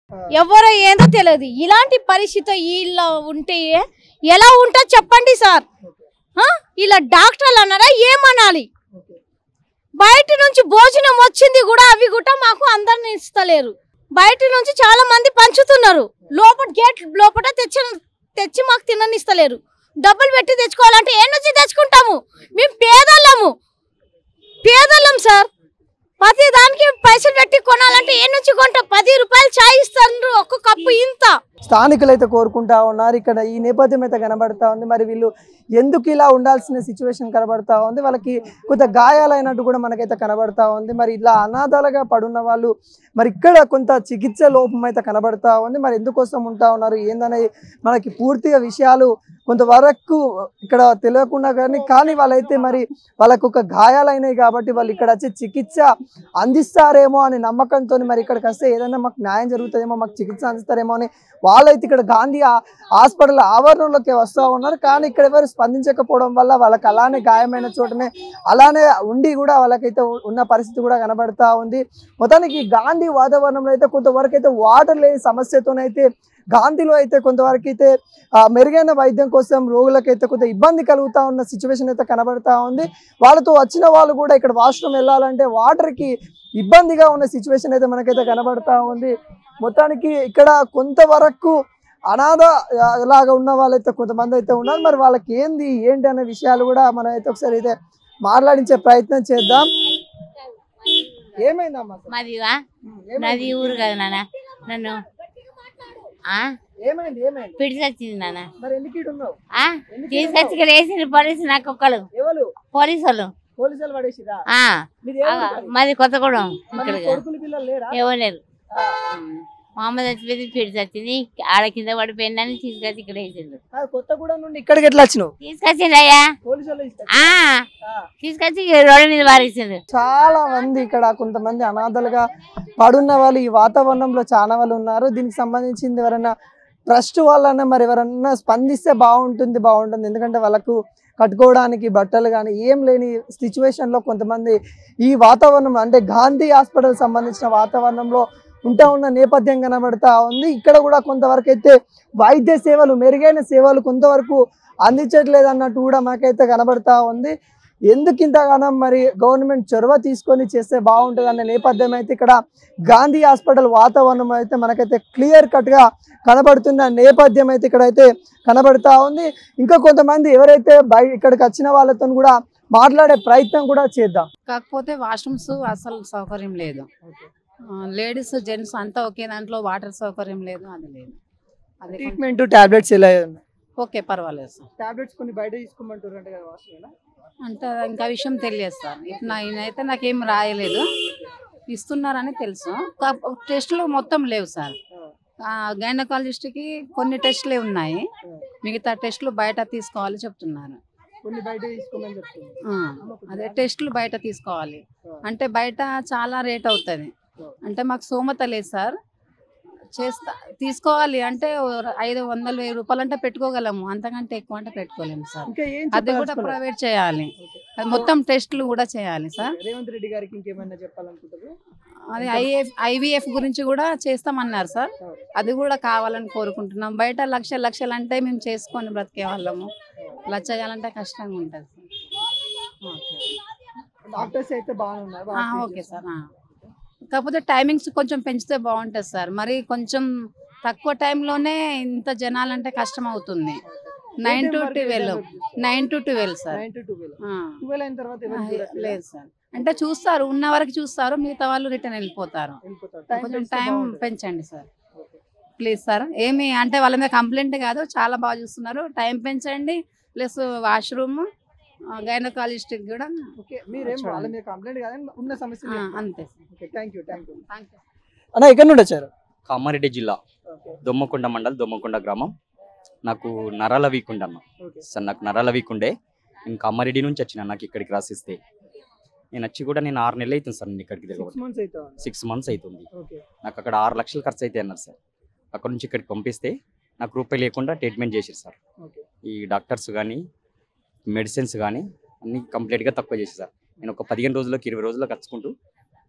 ఎవరో ఏందో తెలియదు ఇలాంటి పరిస్థితి వీళ్ళ ఉంటే ఎలా ఉంటుందో చెప్పండి సార్ ఆ? ఇలా డాక్టర్లు అన్నారా ఏమనాలి బయట నుంచి భోజనం వచ్చింది కూడా అవి కూడా మాకు అందరిని ఇస్తలేరు బయట నుంచి చాలా మంది పంచుతున్నారు లోపల గేట్ లోపల తెచ్చి తెచ్చి మాకు తిననిస్తలేరు డబ్బులు పెట్టి తెచ్చుకోవాలంటే ఏ నుంచి తెచ్చుకుంటాము మేము పేదోళ్ళము పేదోళ్ళం సార్ ప్రతి దానికి పైసలు పెట్టి కొనాలంటే ఏ నుంచి కొంటాం పది రూపాయలు చాయ్ ఇస్తారు ఒక్క కప్పు ఇంత స్థానికులు అయితే కోరుకుంటా ఉన్నారు ఇక్కడ ఈ నేపథ్యం అయితే కనబడతా ఉంది మరి వీళ్ళు ఎందుకు ఇలా ఉండాల్సిన సిచ్యువేషన్ కనబడతా ఉంది వాళ్ళకి కొంత గాయాలైనట్టు కూడా మనకైతే కనబడతా ఉంది మరి ఇలా అనాథాలుగా పడున్న వాళ్ళు మరి ఇక్కడ కొంత చికిత్స లోపం అయితే కనబడతా ఉంది మరి ఎందుకోసం ఉంటా ఉన్నారు ఏందనే మనకి పూర్తిగా విషయాలు కొంతవరకు ఇక్కడ తెలియకుండా కానీ కానీ వాళ్ళైతే మరి వాళ్ళకు ఒక గాయాలైనాయి కాబట్టి వాళ్ళు ఇక్కడ వచ్చి చికిత్స అందిస్తారేమో అనే నమ్మకంతో మరి ఇక్కడికి వస్తే ఏదైనా మాకు న్యాయం జరుగుతుందేమో మాకు చికిత్స అందిస్తారేమో అని వాళ్ళైతే ఇక్కడ గాంధీ ఆ- హాస్పిటల్ ఆవరణలోకి వస్తూ ఉన్నారు కానీ ఇక్కడ ఎవరు స్పందించకపోవడం వల్ల వాళ్ళకి అలానే గాయమైన చోటనే అలానే ఉండి కూడా వాళ్ళకైతే ఉ- ఉన్న పరిస్థితి కూడా కనబడతా ఉంది మొత్తానికి గాంధీ వాతావరణంలో అయితే కొంతవరకు అయితే వాటర్ లేని సమస్యతోనైతే గాంధీలో అయితే కొంతవరకు అయితే ఆ, మెరుగైన వైద్యం కోసం రోగులకైతే కొంత ఇబ్బంది కలుగుతా ఉన్న సిచ్యువేషన్ అయితే కనబడతా ఉంది వాళ్ళతో వచ్చిన వాళ్ళు కూడా ఇక్కడ వాష్రూమ్ వెళ్ళాలంటే వాటర్కి ఇబ్బందిగా ఉన్న సిచ్యువేషన్ అయితే మనకైతే కనబడతా ఉంది మొత్తానికి ఇక్కడ కొంతవరకు అనాథ ఆ, లాగా ఉన్న వాళ్ళైతే కొంతమంది అయితే ఉన్నారు మరి వాళ్ళకి ఏంది ఏంటి అనే విషయాలు కూడా మనం అయితే ఒకసారి అయితే మాట్లాడించే ప్రయత్నం చేద్దాం ఏమైందమ్మా అసలు? మాదివా ఏమైంది? నాది ఊరు కదా నాన్న నన్ను ఆ ఏమైంది ఏమైంది పిడిచి వచ్చింది నాన్న మరి ఎందుకు ఈడ ఉన్నావు ఆ ఎందుకు ఈడ తీసుకొచ్చి ఉన్నావు? ఇక్కడ వేసిండ్రు పోలీసు నాకు ఒక్కరు ఎవరు పోలీసు వాళ్ళు పోలీసులు పడేసిరా ఆ మీరు ఏ ఆ, ఊరు మరి? మాది కొత్తగూడెం మరి ఇక్కడ మీ కొడుకులు పిల్లలు లేరా ఇవ్వలేరు ఆ, మామూలు చచ్చిపోయింది పిడిచి వచ్చింది ఆడ కింద పడిపోయిందని తీసుకొచ్చి ఇక్కడ వేసిండ్రు ఆ, కొత్తగూడెం నుండి ఇక్కడికి ఎట్లా వచ్చినావు తీసుకొచ్చిండ్రు అయ్యా పోలీసులు ఆ తీసుకొచ్చి రోడ్డు మీద పారేసిండ్రు చాలా మంది ఇక్కడ కొంతమంది అనాథలుగా పడున్న వాళ్ళు ఈ వాతావరణంలో చాలా వాళ్ళు ఉన్నారు దీనికి సంబంధించింది ఎవరైనా ట్రస్ట్ వాళ్ళన్నా మరి ఎవరన్నా స్పందిస్తే బాగుంటుంది బాగుంటుంది ఎందుకంటే వాళ్ళకు కట్టుకోవడానికి బట్టలు కానీ ఏం లేని సిచ్యువేషన్లో కొంతమంది ఈ వాతావరణం అంటే గాంధీ హాస్పిటల్ సంబంధించిన వాతావరణంలో ఉంటా ఉన్న నేపథ్యం కనబడతా ఉంది ఇక్కడ కూడా కొంతవరకు అయితే వైద్య సేవలు మెరుగైన సేవలు కొంతవరకు అందించట్లేదు అన్నట్టు కూడా మాకైతే కనబడతా ఉంది ఎందుకు ఇంతగానం మరి గవర్నమెంట్ చొరవ తీసుకొని చేస్తే బాగుంటుంది అనే నేపథ్యం అయితే ఇక్కడ గాంధీ హాస్పిటల్ వాతావరణం అయితే మనకైతే క్లియర్ కట్గా కనబడుతున్న నేపథ్యం అయితే ఇక్కడైతే కనబడతా ఉంది ఇంకా కొంతమంది ఎవరైతే బయట ఇక్కడికి వచ్చిన వాళ్ళతో కూడా మాట్లాడే ప్రయత్నం కూడా చేద్దాం కాకపోతే వాష్రూమ్స్ అసలు సౌకర్యం లేదు లేడీస్ జెంట్స్ అంతా ఒకే దాంట్లో వాటర్ సౌకర్యం లేదు అది లేదు అది కొంచెం- ట్రీట్మెంట్ టాబ్లెట్స్ ఎలా ఓకే పర్వాలేదు సార్ టాబ్లెట్స్ కొన్ని బయట తీసుకోమంటారు కదా అంటే ఇంకా విషయం తెలియదు సార్ ఇటు నా ఈయనైతే నాకేం రాయలేదు ఇస్తున్నారని తెలుసు కా- టెస్టులు మొత్తం లేవు సార్ గైనకాలజిస్ట్కి కొన్ని టెస్టులే ఉన్నాయి మిగతా టెస్టులు బయట తీసుకోవాలి చెప్తున్నారు కొన్ని బయట తీసుకోమని చెప్తుంది ఆ, అదే టెస్టులు బయట తీసుకోవాలి అంటే బయట చాలా రేట్ అవుతుంది అంటే మాకు సోమత లేదు సార్ చేస్తా తీసుకోవాలి అంటే ఓ ఐదు వందలు వెయ్యి రూపాయలు అంటే పెట్టుకోగలము అంతకంటే ఎక్కువ అంటే పెట్టుకోలేము సార్ ఇంకా ఏం అది కూడా చెప్పదలుచుకున్నారు? ప్రైవేట్ చేయాలి అది మొత్తం టెస్టులు కూడా చేయాలి సార్ రేవంత్ రెడ్డి గారికి ఇంకేమైనా చెప్పాలనుకుంటారు అది ఐఎఫ్ ఐవీఎఫ్ గురించి కూడా చేస్తామన్నారు సార్ అది కూడా కావాలని కోరుకుంటున్నాం బయట లక్ష లక్షలు అంటే మేము చేసుకొని బ్రతికే వాళ్ళము ఇలా చేయాలంటే కష్టంగా ఉంటుంది డాక్టర్స్ అయితే బాగానే ఉన్నారు సార్ బాగా ఓకే సార్ ఆ. కాకపోతే టైమింగ్స్ కొంచెం పెంచితే బాగుంటుంది సార్ మరి కొంచెం తక్కువ టైంలోనే ఇంత జనాలంటే కష్టం అవుతుంది nine to twelve nine to twelve sir nine to twelve ఆ. ట్వెల్వ్ అయిన తర్వాత ఎవరు చూడట్లేదా? లేదు సార్ అంటే చూస్తారు ఉన్న వరకు చూస్తారు మిగతా వాళ్ళు రిటర్న్ వెళ్ళిపోతారు వెళ్ళిపోతారు. Time కొంచెం పెంచితే టైం బాగుంటుంది. పెంచండి సార్ Okay. ప్లీజ్ సార్ ఏమి అంటే వాళ్ళ మీద కంప్లైంట్ కాదు చాలా బాగా చూస్తున్నారు టైం పెంచండి ప్లస్ వాష్రూమ్ గైనకాలజిస్ట్ కూడా ఓకే మీరేం చూడండి. వాళ్ళ మీద కంప్లైంట్ కాదని ఉన్న సమస్యలు ఆ, చెప్తారు. అంతే sir okay thank you thank you thank you అన్న ఎక్కడి నుండి వచ్చారు కామారెడ్డి జిల్లా ఓకే దొమ్మకొండ మండల్ దొమ్మకొండ గ్రామం నాకు నరాల వీక్ ఉండే అన్న ఓకే సార్ నాకు నరాల వీక్ ఉండే నేను కామారెడ్డి నుంచి వచ్చిన నాకు ఇక్కడికి రాసిస్తే నేను వచ్చి కూడా నేను ఆరు నెలలు అవుతుంది సార్ నేను ఇక్కడికి సిక్స్ తిరగబడి మంత్స్ అవుతా ఉంది. సిక్స్ మంత్స్ అవుతుంది ఓకే నాకు అక్కడ ఆరు లక్షలు ఖర్చు అయితే అన్నారు సార్ అక్కడ నుంచి ఇక్కడికి పంపిస్తే నాకు రూపాయి లేకుండా ట్రీట్మెంట్ చేశారు సార్ ఓకే ఈ డాక్టర్స్ కానీ మెడిసిన్స్ కానీ అన్ని కంప్లీట్గా తక్కువ చేశారు సార్ నేను ఒక పదిహేను రోజులకి ఇరవై రోజులకు వచ్చుకుంటూ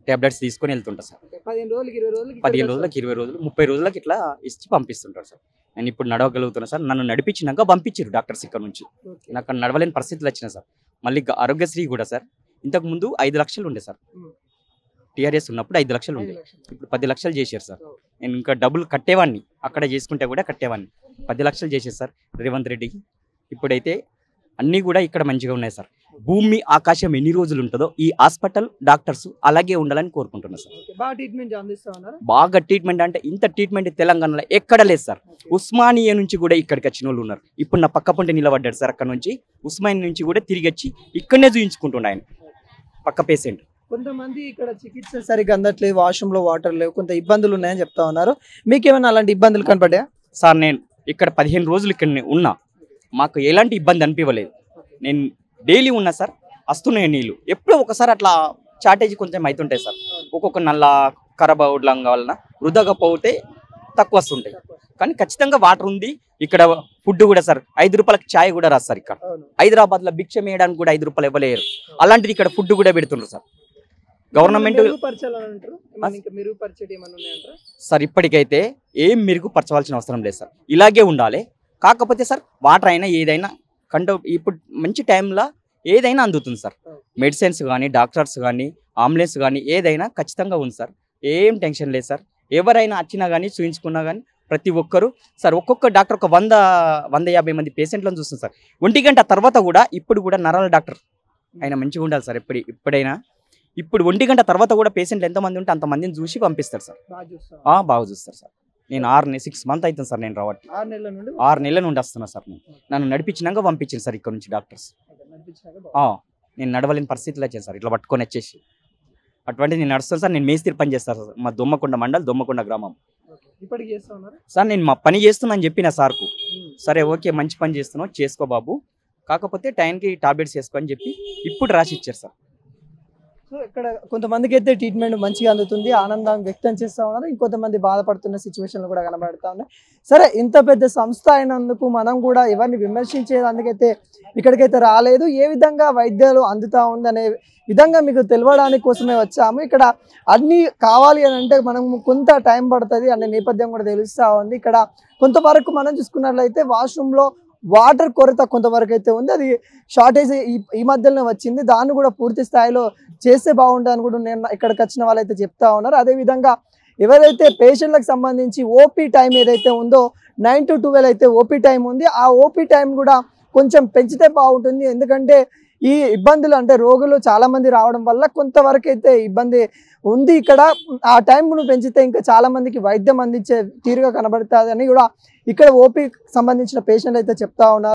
టాబ్లెట్స్ తీసుకొని వెళ్తుంటా సార్ పదిహేను రోజులకి ఇరవై రోజులకి పదిహేను రోజులకి ఇరవై రోజులు ముప్పై రోజులకి ఇట్లా ఇచ్చి పంపిస్తుంటారు సార్ నేను ఇప్పుడు నడవగలుగుతున్నా సార్ నన్ను నడిపించినాక పంపించారు డాక్టర్స్ ఇక్కడ నుంచి ఓకే. నాకు నడవలేని పరిస్థితులు వచ్చినాయి సార్ మళ్ళీ గ- ఆరోగ్యశ్రీ కూడా సార్ ఇంతకు ముందు ఐదు లక్షలు ఉండే సార్ ఉమ్. టీఆర్ఎస్ ఉన్నప్పుడు ఐదు లక్షలు ఐదు ఉండే లక్షలు. ఇప్పుడు పది లక్షలు చేశారు సార్ ఓ. నేను ఇంకా డబ్బులు కట్టేవాడిని అక్కడ చేసుకుంటే కూడా కట్టేవాడిని పది లక్షలు చేశారు సార్ రేవంత్ రెడ్డికి ఇప్పుడైతే అన్నీ కూడా ఇక్కడ మంచిగా ఉన్నాయి సార్ భూమి ఆకాశం ఎన్ని రోజులు ఉంటుందో ఈ హాస్పిటల్ డాక్టర్స్ అలాగే ఉండాలని కోరుకుంటున్నాను సార్ ఓకే. బాగా ట్రీట్మెంట్ అందిస్తా ఉన్నారు బాగా ట్రీట్మెంట్ అంటే ఇంత ట్రీట్మెంట్ తెలంగాణలో ఎక్కడ లేదు సార్ ఉస్మానియా నుంచి కూడా ఇక్కడికి వచ్చిన వాళ్ళు ఉన్నారు ఇప్పుడు నా పక్క పొంటి నిలబడ్డాడు సార్ అక్కడ నుంచి ఉస్మానియా నుంచి కూడా తిరిగి వచ్చి ఇక్కడనే చూయించుకుంటుండే ఆయన పక్క పేషెంట్ కొంతమంది ఇక్కడ చికిత్స సరిగ్గా అందట్లేదు వాష్రూమ్ లో వాటర్ లేవు కొంత ఇబ్బందులు ఉన్నాయని చెప్తా ఉన్నారు మీకేమైనా అలాంటి ఇబ్బందులు కనపడ్డా సార్ నేను ఇక్కడ పదిహేను రోజులు ఇక్కడ నే- ఉన్నా మాకు ఎలాంటి ఇబ్బంది అనిపించలేదు నేను డైలీ ఉన్నా సార్ వస్తున్నాయి నీళ్ళు ఎప్పుడో ఒకసారి అట్లా చాటేజ్ కొంచెం అవుతుంటాయి సార్ ఒక్కొక్క నల్ల ఖరాబ్ అవడం వలన వృధాగా పోతే తక్కువ వస్తుంటాయి కానీ ఖచ్చితంగా వాటర్ ఉంది ఇక్కడ ఫుడ్ కూడా సార్ ఐదు రూపాయలకి ఛాయ్ కూడా రాదు సార్ ఇక్కడ అవును. హైదరాబాద్ లో భిక్ష వేయడానికి కూడా ఐదు రూపాయలు ఇవ్వలేరు అలాంటిది ఇక్కడ ఫుడ్ కూడా పెడుతున్నారు సార్ గవర్నమెంట్ మెరుగుపరచాలని అంటారు ఏమన్నా ఇంకా మెరుగుపరిచేటి ఏమన్నా ఉన్నాయంటారా సార్ ఇప్పటికైతే ఏం మెరుగుపరచవలసిన అవసరం లేదు సార్ ఇలాగే ఉండాలి కాకపోతే సార్ వాటర్ అయినా ఏదైనా కంట ఇప్పుడు మంచి టైంలో ఏదైనా అందుతుంది సార్ మెడిసిన్స్ కానీ డాక్టర్స్ కానీ అంబులెన్స్ కానీ ఏదైనా ఖచ్చితంగా ఉంది సార్ ఏం టెన్షన్ లేదు సార్ ఎవరైనా వచ్చినా కానీ చూయించుకున్నా కానీ ప్రతి ఒక్కరు సార్ ఒక్కొక్క డాక్టర్ ఒక వంద వంద యాభై మంది పేషెంట్లను చూస్తుంది సార్ ఒంటి గంట తర్వాత కూడా ఇప్పుడు కూడా నరాల డాక్టర్ ఆయన మంచిగా ఉండాలి సార్ ఎప్పుడు ఇప్పుడైనా ఇప్పుడు ఒంటి గంట తర్వాత కూడా పేషెంట్లు ఎంతమంది ఉంటే అంతమందిని చూసి పంపిస్తారు సార్ బాగా చూస్తాం ఆ, బాగా చూస్తారు సార్ నేను ఆరు సిక్స్ మంత్ అవుతుంది సార్ నేను రావట్లేదు ఆరు నెలల నుండి ఆరు నెలల నుండి వస్తున్నా సార్ నేను నన్ను నడిపించినాక పంపించాను సార్ ఇక్కడ నుంచి డాక్టర్స్ నడిపించినాక ఆ, నేను నడవలేని పరిస్థితిలో వచ్చాను సార్ ఇట్లా పట్టుకొని వచ్చేసి అటువంటి నేను నడుస్తాను సార్ నేను మేస్త్రి పని చేస్తాను సార్ మా దొమ్మకొండ మండల్ దొమ్మకొండ గ్రామం ఓకే. ఇప్పటికి చేస్తా ఉన్నారు సార్ నేను మా పని చేస్తున్నాను చెప్పిన సార్కు సరే ఓకే మంచి పని చేస్తున్నావు చేసుకో బాబు కాకపోతే టైంకి టాబ్లెట్స్ వేసుకో అని చెప్పి ఇప్పుడు రాసి ఇచ్చారు సార్ సో ఇక్కడ కొంతమందికి అయితే ట్రీట్మెంట్ మంచిగా అందుతుంది ఆనందం వ్యక్తం చేస్తా ఉన్నారు ఇంకొంతమంది బాధపడుతున్న సిచ్యువేషన్లు కూడా కనబడతా ఉన్నాయి సరే ఇంత పెద్ద సంస్థ అయినందుకు మనం కూడా ఎవరిని విమర్శించేందుకైతే ఇక్కడికైతే రాలేదు ఏ విధంగా వైద్యాలు అందుతా ఉందనే విధంగా మీకు తెలవడానికి కోసమే వచ్చాము ఇక్కడ అన్ని కావాలి అని అంటే మనం కొంత టైం పడుతుంది అనే నేపథ్యం కూడా తెలుస్తూ ఉంది ఇక్కడ కొంతవరకు మనం చూసుకున్నట్లయితే వాష్రూమ్లో వాటర్ కొరత కొంతవరకు అయితే ఉంది అది షార్టేజ్ ఈ ఈ మధ్యలోనే వచ్చింది దాన్ని కూడా పూర్తి స్థాయిలో చేస్తే బాగుంటుంది కూడా నేను ఇక్కడికి వచ్చిన వాళ్ళైతే చెప్తా ఉన్నారు అదేవిధంగా ఎవరైతే పేషెంట్లకు సంబంధించి ఓపీ టైం ఏదైతే ఉందో నైన్ టు ట్వెల్వ్ అయితే ఓపీ టైం ఉంది ఆ ఓపీ టైం కూడా కొంచెం పెంచితే బాగుంటుంది ఎందుకంటే ఈ ఇబ్బందులు అంటే రోగులు చాలా మంది రావడం వల్ల కొంతవరకు అయితే ఇబ్బంది ఉంది ఇక్కడ ఆ టైంను పెంచితే ఇంకా చాలా మందికి వైద్యం అందించే తీరుగా కనబడుతుంది అని కూడా ఇక్కడ ఓపీ సంబంధించిన పేషెంట్లు అయితే చెప్తా ఉన్నారు